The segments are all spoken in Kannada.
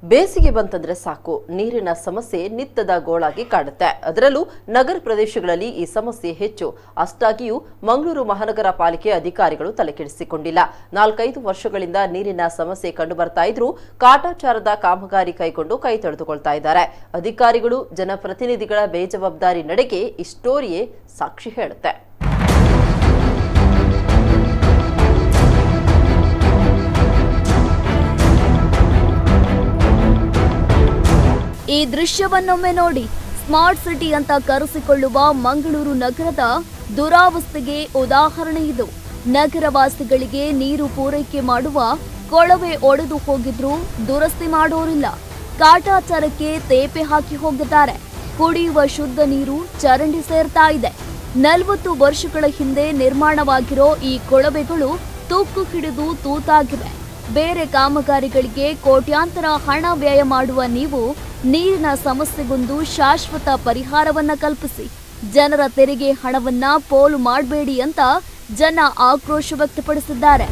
ಬೇಸಿಗೆ ಬಂತಂದ್ರೆ ಸಾಕು ನೀರಿನ ಸಮಸ್ಯೆ ನಿತ್ಯದ ಗೋಳಾಗಿ ಕಾಡುತ್ತೆ ಅದರಲ್ಲೂ ನಗರ ಪ್ರದೇಶಗಳಲ್ಲಿ ಈ ಸಮಸ್ಯೆ ಹೆಚ್ಚು ಅಷ್ಟಾಗಿಯೂ ಮಂಗಳೂರು ಮಹಾನಗರ ಪಾಲಿಕೆ ಅಧಿಕಾರಿಗಳು ತಲೆಕೆಡಿಸಿಕೊಂಡಿಲ್ಲ ನಾಲ್ಕೈದು ವರ್ಷಗಳಿಂದ ನೀರಿನ ಸಮಸ್ಯೆ ಕಂಡು ಬರ್ತಾ ಇದ್ರೂ ಕಾಟಾಚಾರದ ಕಾಮಗಾರಿ ಕೈಗೊಂಡು ಕೈ ತೊಳೆದುಕೊಳ್ತಾ ಇದ್ದಾರೆ ಅಧಿಕಾರಿಗಳು ಜನಪ್ರತಿನಿಧಿಗಳ ಬೇಜವಾಬ್ದಾರಿ ನಡೆಗೆ ಈ ಸ್ಟೋರಿಯೇ ಸಾಕ್ಷಿ ಹೇಳುತ್ತೆ ಈ ದೃಶ್ಯವನ್ನೊಮ್ಮೆ ನೋಡಿ ಸ್ಮಾರ್ಟ್ ಸಿಟಿ ಅಂತ ಕರೆಸಿಕೊಳ್ಳುವ ಮಂಗಳೂರು ನಗರದ ದುರಾವಸ್ಥೆಗೆ ಉದಾಹರಣೆ ಇದು ನಗರವಾಸಿಗಳಿಗೆ ನೀರು ಪೂರೈಕೆ ಮಾಡುವ ಕೊಳವೆ ಒಡೆದು ಹೋಗಿದ್ರೂ ದುರಸ್ತಿ ಮಾಡೋರಿಲ್ಲ ಕಾಟಾಚಾರಕ್ಕೆ ತೇಪೆ ಹಾಕಿ ಹೋಗಿದ್ದಾರೆ ಕುಡಿಯುವ ಶುದ್ಧ ನೀರು ಚರಂಡಿ ಸೇರ್ತಾ ಇದೆ ನಲವತ್ತು ವರ್ಷಗಳ ಹಿಂದೆ ನಿರ್ಮಾಣವಾಗಿರೋ ಈ ಕೊಳವೆಗಳು ತುಕ್ಕು ಹಿಡಿದು ತೂತಾಗಿವೆ ಬೇರೆ ಕಾಮಗಾರಿಗಳಿಗೆ ಕೋಟ್ಯಾಂತರ ಹಣ ವ್ಯಯ ಮಾಡುವ ನೀವು ನೀರಿನ ಸಮಸ್ಯೆಗೊಂದು ಶಾಶ್ವತ ಪರಿಹಾರವನ್ನ ಕಲ್ಪಿಸಿ ಜನರ ತೆರಿಗೆ ಹಣವನ್ನ ಪೋಲು ಮಾಡಬೇಡಿ ಅಂತ ಜನ ಆಕ್ರೋಶ ವ್ಯಕ್ತಪಡಿಸಿದ್ದಾರೆ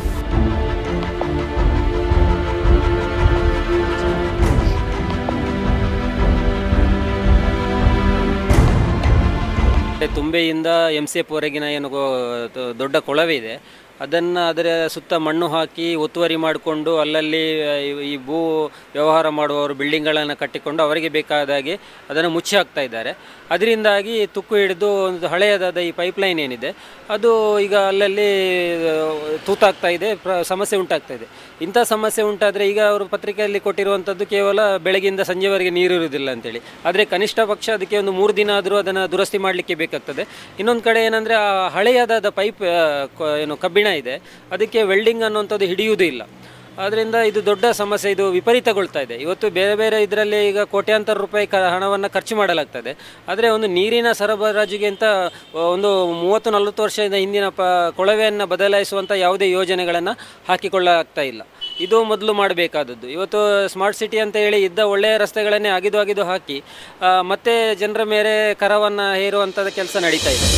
ತುಂಬೆಯಿಂದ ಎಮ್ ಸಿ ಎಫ್ವರೆಗಿನ ಏನು ಗೋ- ತ- ದೊಡ್ಡ ಕೊಳವೆ ಇದೆ ಅದನ್ನು ಅದರ ಸುತ್ತ ಮಣ್ಣು ಹಾಕಿ ಒತ್ತುವರಿ ಮಾಡಿಕೊಂಡು ಅಲ್ಲಲ್ಲಿ ಈ- ಈ ಭೂ ವ್ಯವಹಾರ ಮಾಡುವವರು ಬಿಲ್ಡಿಂಗ್ಗಳನ್ನು ಕಟ್ಟಿಕೊಂಡು ಅವರಿಗೆ ಬೇಕಾದ ಹಾಗೆ ಅದನ್ನು ಮುಚ್ಚಿ ಹಾಕ್ತಾ ಇದ್ದಾರೆ ಅದರಿಂದಾಗಿ ತುಕ್ಕು ಹಿಡಿದು ಒಂದು ಹಳೆಯದಾದ ಈ ಪೈಪ್ಲೈನ್ ಏನಿದೆ ಅದು ಈಗ ಅಲ್ಲಲ್ಲಿ ಆ, ತೂತಾಗ್ತಾ ಇದೆ ಪ್ರ- ಸಮಸ್ಯೆ ಉಂಟಾಗ್ತಾ ಇದೆ ಇಂಥ ಸಮಸ್ಯೆ ಉಂಟಾದರೆ ಈಗ ಅವರು ಪತ್ರಿಕೆಯಲ್ಲಿ ಕೊಟ್ಟಿರುವಂಥದ್ದು ಕೇವಲ ಬೆಳಗಿಂದ ಸಂಜೆವರೆಗೆ ನೀರು ಇರುವುದಿಲ್ಲ ಅಂತೇಳಿ ಆದರೆ ಕನಿಷ್ಠ ಪಕ್ಷ ಅದಕ್ಕೆ ಒಂದು ಮೂರು ದಿನ ಆದರೂ ಅದನ್ನು ದುರಸ್ತಿ ಮಾಡಲಿಕ್ಕೆ ಬೇಕಾಗ್ತದೆ ಇನ್ನೊಂದು ಕಡೆ ಏನಂದರೆ ಆ ಹಳೆಯದಾದ ಪೈಪ್ ಆ, ಕ- ಏನು ಕಬ್ಬಿಣ ಇದೆ ಅದಕ್ಕೆ ವೆಲ್ಡಿಂಗ್ ಅನ್ನುವಂಥದ್ದು ಹಿಡಿಯುವುದೂ ಇಲ್ಲ ಆದ್ದರಿಂದ ಇದು ದೊಡ್ಡ ಸಮಸ್ಯೆ ಇದು ವಿಪರೀತಗೊಳ್ತಾ ಇದೆ ಇವತ್ತು ಬೇರೆ ಬೇರೆ ಇದರಲ್ಲಿ ಈಗ ಕೋಟ್ಯಾಂತರ ರೂಪಾಯಿ ಕ ಹಣವನ್ನು ಖರ್ಚು ಮಾಡಲಾಗ್ತದೆ ಆದರೆ ಒಂದು ನೀರಿನ ಸರಬರಾಜಿಗೆ ಅಂತ ಒಂದು ಮೂವತ್ತು ನಲವತ್ತು ವರ್ಷದ ಹಿಂದಿನ ಪ ಕೊಳವೆಯನ್ನು ಬದಲಾಯಿಸುವಂಥ ಯಾವುದೇ ಯೋಜನೆಗಳನ್ನು ಹಾಕಿಕೊಳ್ಳಲಾಗ್ತಾ ಇಲ್ಲ ಇದು ಮೊದಲು ಮಾಡಬೇಕಾದದ್ದು ಇವತ್ತು ಸ್ಮಾರ್ಟ್ ಸಿಟಿ ಅಂತ ಹೇಳಿ ಇದ್ದ ಒಳ್ಳೆಯ ರಸ್ತೆಗಳನ್ನೇ ಅಗಿದು ಅಗಿದು ಹಾಕಿ ಆ, ಮತ್ತೆ ಜನರ ಮೇಲೆ ಕರವನ್ನು ಹೇರುವಂಥದ್ದು ಕೆಲಸ ನಡೀತಾ ಇದೆ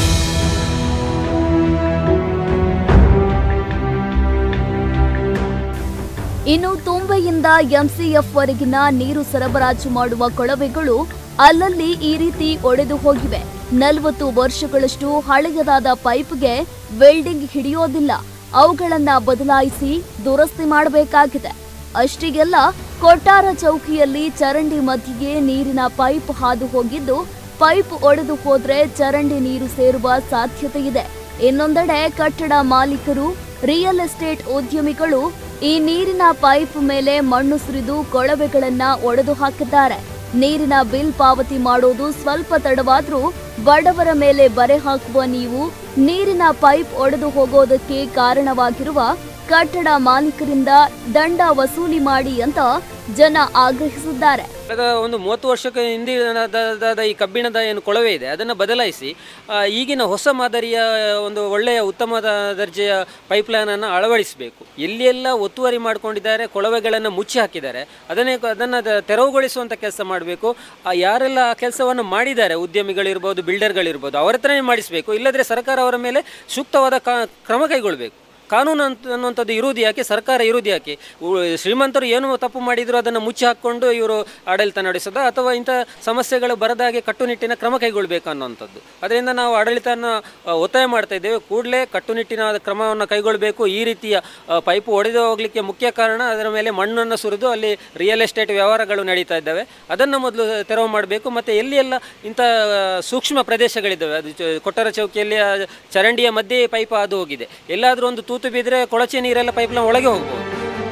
ಇನ್ನು ತುಂಬೆಯಿಂದ ಎಂಸಿಎಫ್ ವರೆಗಿನ ನೀರು ಸರಬರಾಜು ಮಾಡುವ ಕೊಳವೆಗಳು ಅಲ್ಲಲ್ಲಿ ಈ ರೀತಿ ಒಡೆದು ಹೋಗಿವೆ ನಲವತ್ತು ವರ್ಷಗಳಷ್ಟು ಹಳೆಯದಾದ ಪೈಪ್ಗೆ ವೆಲ್ಡಿಂಗ್ ಹಿಡಿಯೋದಿಲ್ಲ ಅವುಗಳನ್ನ ಬದಲಾಯಿಸಿ ದುರಸ್ತಿ ಮಾಡಬೇಕಾಗಿದೆ ಅಷ್ಟಿಗೆಲ್ಲ ಕೊಟ್ಟಾರ ಚೌಕಿಯಲ್ಲಿ ಚರಂಡಿ ಮಧ್ಯೆಯೇ ನೀರಿನ ಪೈಪ್ ಹಾದು ಹೋಗಿದ್ದು ಪೈಪ್ ಒಡೆದು ಹೋದ್ರೆ ಚರಂಡಿ ನೀರು ಸೇರುವ ಸಾಧ್ಯತೆ ಇದೆ ಇನ್ನೊಂದೆಡೆ ಕಟ್ಟಡ ಮಾಲೀಕರು ರಿಯಲ್ ಎಸ್ಟೇಟ್ ಉದ್ಯಮಿಗಳು ಈ ನೀರಿನ ಪೈಪ್ ಮೇಲೆ ಮಣ್ಣು ಸುರಿದು ಕೊಳವೆಗಳನ್ನ ಒಡೆದು ಹಾಕಿದ್ದಾರೆ ನೀರಿನ ಬಿಲ್ ಪಾವತಿ ಮಾಡೋದು ಸ್ವಲ್ಪ ತಡವಾದ್ರೂ ಬಡವರ ಮೇಲೆ ಬರೆ ಹಾಕುವ ನೀವು ನೀರಿನ ಪೈಪ್ ಒಡೆದು ಹೋಗೋದಕ್ಕೆ ಕಾರಣವಾಗಿರುವ ಕಟ್ಟಡ ಮಾಲೀಕರಿಂದ ದಂಡ ವಸೂಲಿ ಮಾಡಿ ಅಂತ ಜನ ಆಗ್ರಹಿಸಿದ್ದಾರೆ ಕಳೆದ ಒಂದು ಮೂವತ್ತು ವರ್ಷಕ್ಕೆ ಹಿಂದಿನದಾದ ಈ ಕಬ್ಬಿಣದ ಏನು ಕೊಳವೆ ಇದೆ ಅದನ್ನು ಬದಲಾಯಿಸಿ ಆ, ಈಗಿನ ಹೊಸ ಮಾದರಿಯ ಒಂದು ಒಳ್ಳೆಯ ಉತ್ತಮದ ದರ್ಜೆಯ ಪೈಪ್ಲೈನನ್ನು ಅಳವಡಿಸಬೇಕು ಎಲ್ಲಿ ಎಲ್ಲ ಒತ್ತುವರಿ ಮಾಡಿಕೊಂಡಿದ್ದಾರೆ ಕೊಳವೆಗಳನ್ನು ಮುಚ್ಚಿ ಹಾಕಿದ್ದಾರೆ ಅದನ್ನೇ ಅದನ್ನು ದ- ತೆರವುಗೊಳಿಸುವಂಥ ಕೆಲಸ ಮಾಡಬೇಕು ಯಾರೆಲ್ಲ ಆ ಕೆಲಸವನ್ನು ಮಾಡಿದ್ದಾರೆ ಉದ್ಯಮಿಗಳಿರ್ಬೋದು ಬಿಲ್ಡರ್ಗಳಿರ್ಬೋದು ಅವರ ಹತ್ರನೇ ಮಾಡಿಸಬೇಕು ಇಲ್ಲದ್ರೆ ಸರ್ಕಾರ ಅವರ ಮೇಲೆ ಸೂಕ್ತವಾದ ಕಾ- ಕ್ರಮ ಕೈಗೊಳ್ಳಬೇಕು ಕಾನೂನು ಅಂತ ಅನ್ನುವಂಥದ್ದು ಇರುವುದು ಯಾಕೆ ಸರ್ಕಾರ ಇರುವುದು ಯಾಕೆ ಉ- ಶ್ರೀಮಂತರು ಏನು ತಪ್ಪು ಮಾಡಿದ್ರು ಅದನ್ನು ಮುಚ್ಚಿ ಹಾಕ್ಕೊಂಡು ಇವರು ಆಡಳಿತ ನಡೆಸೋದ ಅಥವಾ ಇಂಥ ಸಮಸ್ಯೆಗಳು ಬರದಾಗೆ ಕಟ್ಟುನಿಟ್ಟಿನ ಕ್ರಮ ಕೈಗೊಳ್ಳಬೇಕು ಅನ್ನುವಂಥದ್ದು ಅದರಿಂದ ನಾವು ಆಡಳಿತನ ಆ, ಒತ್ತಾಯ ಮಾಡ್ತಾ ಇದ್ದೇವೆ ಕೂಡಲೇ ಕಟ್ಟುನಿಟ್ಟಿನ ಕ್ರಮವನ್ನು ಕೈಗೊಳ್ಳಬೇಕು ಈ ರೀತಿಯ ಆ, ಪೈಪು ಒಡೆದು ಹೋಗಲಿಕ್ಕೆ ಮುಖ್ಯ ಕಾರಣ ಅದರ ಮೇಲೆ ಮಣ್ಣನ್ನು ಸುರಿದು ಅಲ್ಲಿ ರಿಯಲ್ ಎಸ್ಟೇಟ್ ವ್ಯವಹಾರಗಳು ನಡೀತಾ ಇದ್ದಾವೆ ಅದನ್ನು ಮೊದಲು ತೆರವು ಮಾಡಬೇಕು ಮತ್ತು ಎಲ್ಲಿ ಎಲ್ಲ ಇಂಥ ಆ, ಸೂಕ್ಷ್ಮ ಪ್ರದೇಶಗಳಿದ್ದಾವೆ ಅದು ಚ- ಕೊಟ್ಟರ ಚೌಕಿಯಲ್ಲಿ ಆ ಚರಂಡಿಯ ಮಧ್ಯೆ ಪೈಪ್ ಅದು ಹೋಗಿದೆ ಎಲ್ಲಾದರೂ ಒಂದು ತೂತು ಬಿದ್ದರೆ ಕೊಳಚೆ ನೀರೆಲ್ಲ ಪೈಪ್ಲೈನ್ ಒಳಗೆ ಹೋಗ್ಬೋದು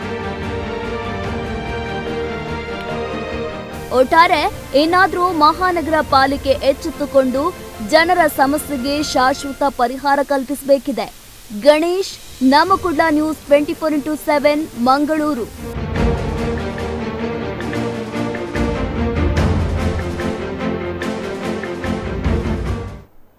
ಒಟ್ಟಾರೆ ಏನಾದ್ರೂ ಮಹಾನಗರ ಪಾಲಿಕೆ ಎಚ್ಚೆತ್ತುಕೊಂಡು ಜನರ ಸಮಸ್ಯೆಗೆ ಶಾಶ್ವತ ಪರಿಹಾರ ಕಲ್ಪಿಸಬೇಕಿದೆ ಗಣೇಶ್ ನಮ್ಮ Kudla news twenty four into seven Mangaluru